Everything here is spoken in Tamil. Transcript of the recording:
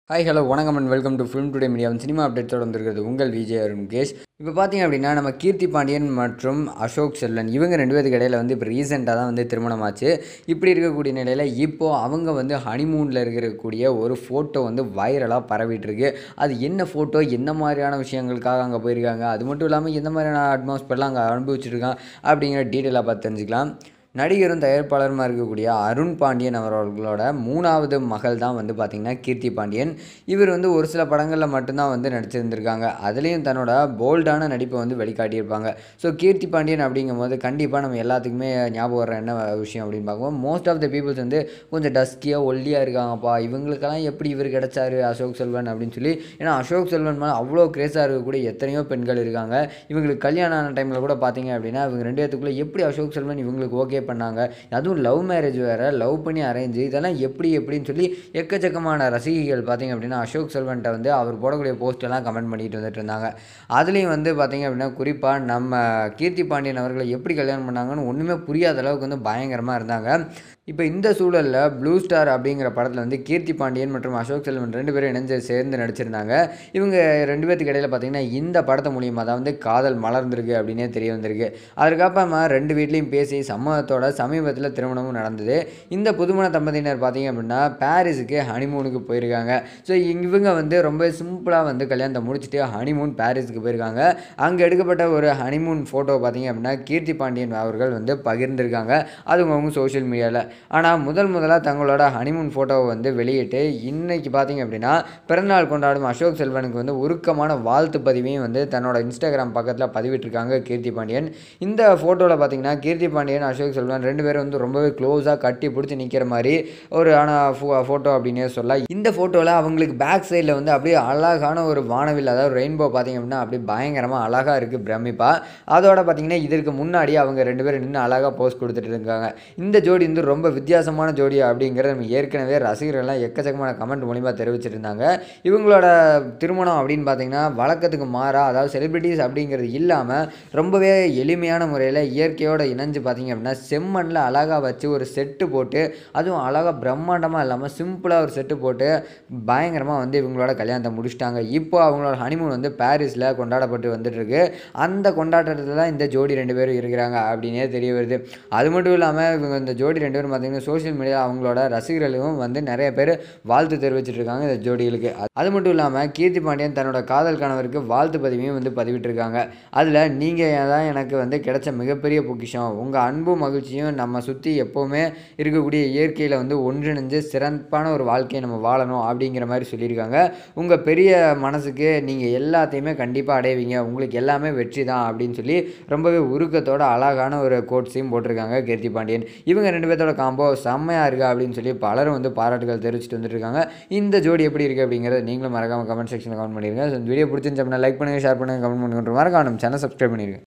ஹாய் ஹலோ வணக்கம் and welcome to film today media cinema அப்டேட்ஸோடு வந்திருக்கிறது உங்கள் விஜய் அருண் முகேஷ் இப்போ பார்த்தீங்க அப்படின்னா நம்ம கீர்த்தி பாண்டியன் மற்றும் அசோக் செல்வன் இவங்க ரெண்டு பேருக்கு இடையில வந்து இப்போ ரீசெண்டாக தான் வந்து திருமணம் ஆச்சு இப்படி இருக்கக்கூடிய நிலையில் இப்போது அவங்க வந்து ஹனிமூனில் இருக்கக்கூடிய ஒரு ஃபோட்டோ வந்து வைரலாக பரவிட்டு இருக்கு அது என்ன ஃபோட்டோ என்ன மாதிரியான விஷயங்களுக்காக அங்கே போயிருக்காங்க அது மட்டும் இல்லாமல் எந்த மாதிரியான அட்மாஸ்பியர்லாம் அங்கே அனுபவிச்சிருக்காங்க அப்படிங்கிற டீட்டெயிலாக பார்த்து தெரிஞ்சுக்கலாம் நடிகரும் தயாரிப்பாளருமா இருக்கக்கூடிய அருண் பாண்டியன் அவர்களோட மூணாவது மகள் தான் வந்து பார்த்திங்கன்னா கீர்த்தி பாண்டியன் இவர் வந்து ஒரு சில படங்களில் மட்டும்தான் வந்து நடிச்சிருந்திருக்காங்க அதுலேயும் தன்னோட போல்டான நடிப்பை வந்து வெளிக்காட்டியிருப்பாங்க ஸோ கீர்த்தி பாண்டியன் அப்படிங்கும்போது கண்டிப்பாக நம்ம எல்லாத்துக்குமே ஞாபகம் வர என்ன விஷயம் அப்படின்னு பார்க்கும்போது மோஸ்ட் ஆஃப் த பீப்புள்ஸ் வந்து கொஞ்சம் டஸ்கியாக ஒல்லியாக இருக்காங்கப்பா இவங்களுக்கெல்லாம் எப்படி இவர் கிடைச்சாரு அசோக் செல்வன் அப்படின்னு சொல்லி ஏன்னா அசோக் செல்வன் மேலே அவ்வளோ கிரேஸாக இருக்கக்கூடிய எத்தனையோ பெண்கள் இருக்காங்க இவங்களுக்கு கல்யாணம் ஆன டைமில் கூட பார்த்தீங்க அப்படின்னா இவங்க ரெண்டு பேத்துக்குள்ளே எப்படி அசோக் செல்வன் இவங்களுக்கு ஓகே பண்ணாங்க அதுவும் லவ் மேரேஜ் வேறு லவ் பண்ணி அரேஞ்சு இதெல்லாம் எப்படி எப்படின்னு சொல்லி எக்கச்சக்கமான ரசிகைகள் பார்த்தீங்க அப்படின்னா அசோக் செல்வன்ட்ட வந்து அவர் போடக்கூடிய போஸ்டெல்லாம் கமெண்ட் பண்ணிட்டு வந்துட்டு இருந்தாங்க அதுலேயும் வந்து பார்த்தீங்க அப்படின்னா குறிப்பாக நம்ம கீர்த்தி பாண்டியன் அவர்களை எப்படி கல்யாணம் பண்ணாங்கன்னு ஒன்றுமே புரியாத அளவுக்கு வந்து பயங்கரமாக இருந்தாங்க இப்போ இந்த சூழலில் ப்ளூ ஸ்டார் அப்படிங்கிற படத்தில் வந்து கீர்த்தி பாண்டியன் மற்றும் அசோக் செல்வன் ரெண்டு பேரும் இணைஞ்சு சேர்ந்து நடிச்சிருந்தாங்க இவங்க ரெண்டு பேர்த்துக்கு இடையில பார்த்தீங்கன்னா இந்த படத்தை மூலியமாக தான் வந்து காதல் மலர்ந்திருக்கு அப்படின்னே தெரிய வந்திருக்கு அதுக்கப்புறமா ரெண்டு வீட்லேயும் பேசி சம்மதத்தோட சமீபத்தில் திருமணமும் நடந்தது இந்த புதுமண தம்பதியினர் பார்த்தீங்க அப்படின்னா பாரிஸுக்கு ஹனிமூனுக்கு போயிருக்காங்க ஸோ இவங்க வந்து ரொம்ப சிம்பிளாக வந்து கல்யாணத்தை முடிச்சுட்டு ஹனிமூன் பாரிஸுக்கு போயிருக்காங்க அங்கே எடுக்கப்பட்ட ஒரு ஹனிமூன் ஃபோட்டோ பார்த்தீங்க அப்படின்னா கீர்த்தி பாண்டியன் அவர்கள் வந்து பகிர்ந்திருக்காங்க அது அவங்க சோஷியல் மீடியாவில் ஆனால் முதல் முதலாக தங்களோட ஹனிமூன் ஃபோட்டோவை வந்து வெளியிட்டு இன்னைக்கு பார்த்தீங்க அப்படின்னா பிறந்தநாள் கொண்டாடும் அசோக் செல்வனுக்கு வந்து உருக்கமான வாழ்த்து பதிவையும் வந்து தன்னோட இன்ஸ்டாகிராம் பக்கத்தில் பதிவிட்டிருக்காங்க கீர்த்தி பாண்டியன் இந்த ஃபோட்டோவில் பார்த்தீங்கன்னா கீர்த்தி பாண்டியன் அசோக் செல்வன் ரெண்டு பேரும் வந்து ரொம்பவே க்ளோஸாக கட்டி பிடிச்சி நிற்கிற மாதிரி ஒரு ஆன ஃபோட்டோ அப்படின்னே சொல்லலாம் இந்த ஃபோட்டோவில் அவங்களுக்கு பேக் சைடில் வந்து அப்படியே அழகான ஒரு வானவில் அதாவது ரெயின்போ பார்த்தீங்க அப்படின்னா அப்படியே பயங்கரமாக அழகாக இருக்குது பிரமிப்பா அதோட பார்த்தீங்கன்னா இதற்கு முன்னாடி அவங்க ரெண்டு பேரும் நின்று அழகாக போஸ்ட் கொடுத்துட்டு இருக்காங்க இந்த ஜோடி வந்து ரொம்ப வித்தியாசமான ஜோடி அப்படிங்கிறத நம்ம ஏற்கனவே ரசிகர்கள்லாம் எக்கச்சக்கமான கமெண்ட் மூலிமா தெரிவிச்சிட்டு இருந்தாங்க இவங்களோட திருமணம் அப்படின்னு பார்த்தீங்கன்னா வழக்கத்துக்கு மாறா அதாவது செலிபிரிட்டிஸ் அப்படிங்கிறது இல்லாமல் ரொம்பவே எளிமையான முறையில் இயற்கையோடு இணைஞ்சு பார்த்தீங்க அப்படின்னா செம்மண்ணில் அழகாக வச்சு ஒரு செட்டு போட்டு அதுவும் அழகாக பிரம்மாண்டமாக இல்லாமல் சிம்பிளாக ஒரு செட்டு போட்டு பயங்கரமாக வந்து இவங்களோட கல்யாணத்தை முடிச்சிட்டாங்க இப்போ அவங்களோட ஹனிமூன் வந்து பாரிஸில் கொண்டாடப்பட்டு வந்துட்டுருக்கு அந்த கொண்டாட்டத்தில் தான் இந்த ஜோடி ரெண்டு பேரும் இருக்கிறாங்க அப்படின்னே தெரிய வருது அது மட்டும் இல்லாமல் இவங்க இந்த ஜோடி ரெண்டு பேரும் பார்த்தீங்கன்னா சோஷியல் மீடியா அவங்களோட ரசிகர்களும் வந்து நிறைய பேர் வாழ்த்து தெரிவிச்சிட்டு இருக்காங்க இந்த ஜோடிகளுக்கு அது மட்டும் இல்லாமல் கீர்த்தி பாண்டியன் தன்னோட காதல் கணவருக்கு வாழ்த்து பதிவையும் வந்து பதிவிட்டிருக்காங்க அதில் நீங்கள் தான் எனக்கு வந்து கிடைச்ச மிகப்பெரிய பொக்கிஷம் உங்கள் அன்பும் மகிழ்ச்சியும் நம்ம சுற்றி எப்போவுமே இருக்கக்கூடிய இயற்கையில் வந்து ஒன்றிணைஞ்சு சிறப்பான ஒரு வாழ்க்கையை நம்ம வாழணும் அப்படிங்கிற மாதிரி சொல்லியிருக்காங்க உங்கள் பெரிய மனசுக்கு நீங்கள் எல்லாத்தையுமே கண்டிப்பாக அடைவீங்க உங்களுக்கு எல்லாமே வெற்றி தான் அப்படின்னு சொல்லி ரொம்பவே உருக்கத்தோட அழகான ஒரு கோட்ஸையும் போட்டிருக்காங்க கீர்த்தி பாண்டியன் இவங்க ரெண்டு பேர்த்தோட காம்போ செம்மையாக இருக்கா அப்படின்னு சொல்லி பலரும் வந்து பாராட்டுகள் தெரிவிச்சுட்டு வந்துட்டு இருக்காங்க இந்த ஜோடி எப்படி இருக்குது அப்படிங்கிறத நீங்களும் மறக்காமல் கமெண்ட் செக்ஷனில் கமெண்ட் பண்ணிடுங்க ஸோ இந்த வீடியோ பிடிச்சிருந்துச்சு அப்படின்னா லைக் பண்ணுங்கள் ஷேர் பண்ணுங்கள் கமெண்ட் பண்ணுங்க மறக்காம நம்ம சேனல் சப்ஸ்கிரைப் பண்ணிடுங்க